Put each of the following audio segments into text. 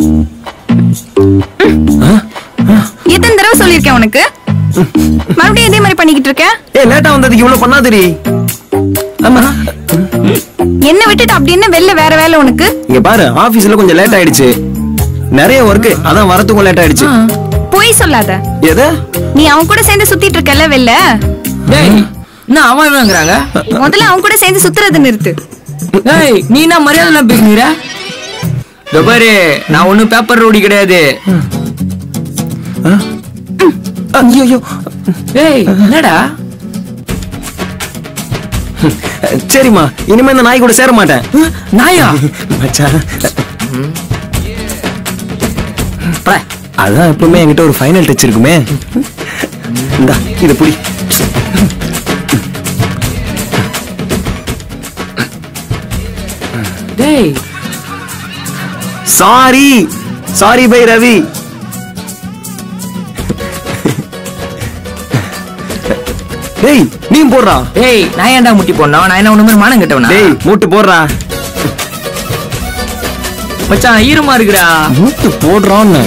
எத்தனை தடவை சொல்லியிருக்கேன் உனக்கு மறுபடியும் இதே மாதிரி பண்ணிக்கிட்டு இருக்க ஏய் லேட்டா வந்ததுக்கு இவ்வளவு பண்ணாதடி ஆமா என்ன விட்டுட்டு அப்படி என்ன வெளில வேற வேலை உனக்கு இங்க பாரு ஆபீஸ்ல கொஞ்சம் லேட் ஆயிடுச்சு நிறைய ஒர்க் அதான் வரத்துக்கும் லேட் ஆயிடுச்சு பொய் சொல்லாத எது நீ அவன் கூட சேர்ந்து சுத்திட்டு இருக்கல வெளில டேய் என்ன அவன் இவங்கிறாங்க முதல்ல அவன் கூட சேர்ந்து சுத்துறது நிறுத்து டேய் நீ என்ன மரியாதை எல்லாம் பேசுனீர இதோ பாரு நான் ஒண்ணும் பேப்பர் ரோடி கிடையாது ஐயோ டேய் என்னடா சரிம்மா இனிமே இந்த நாய் கூட சேர மாட்டேன் நாயா மச்சான் பா, அதான் எப்பவுமே என்கிட்ட ஒரு ஃபைனல் டச் இருக்குமே இந்தா இத புடி டேய் சாரி சாரி பை ரவி டேய் நீ போடுறா டேய் நான் ஏன்டா முட்டி போடணும் நான் என்ன ஒண்ணு மாதிரி மானம் கட்டவனா டேய் மூட்டு போடுறா மச்சான் ஈரமா இருக்குடா மூட்டு போடுறான்னு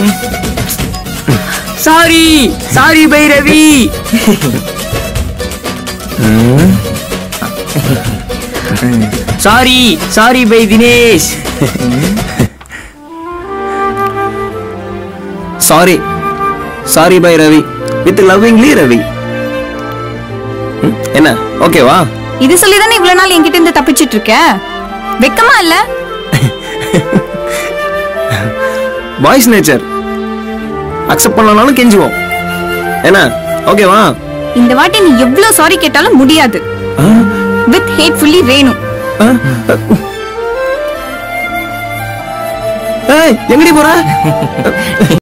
sorry sorry by Ravi sorry sorry by Dinesh sorry sorry by Ravi with lovingly Ravi ம், என்ன ஓகேவா இது சொல்லி தானே இவ்வளவு நாள் என்கிட்ட இருந்து தப்பிச்சிட்டு இருக்க வெக்கமா இல்ல பாய்ஸ் நேச்சர் அக்செப்ட் பண்ணலனாலும் கெஞ்சுவோம் என்ன ஓகேவா இந்த வாட்டி நீ எவ்வளவு சாரி கேட்டாலும் முடியாது வித் ஹேட்ஃபுல்லி வேணும் ஏய் எங்கடி போற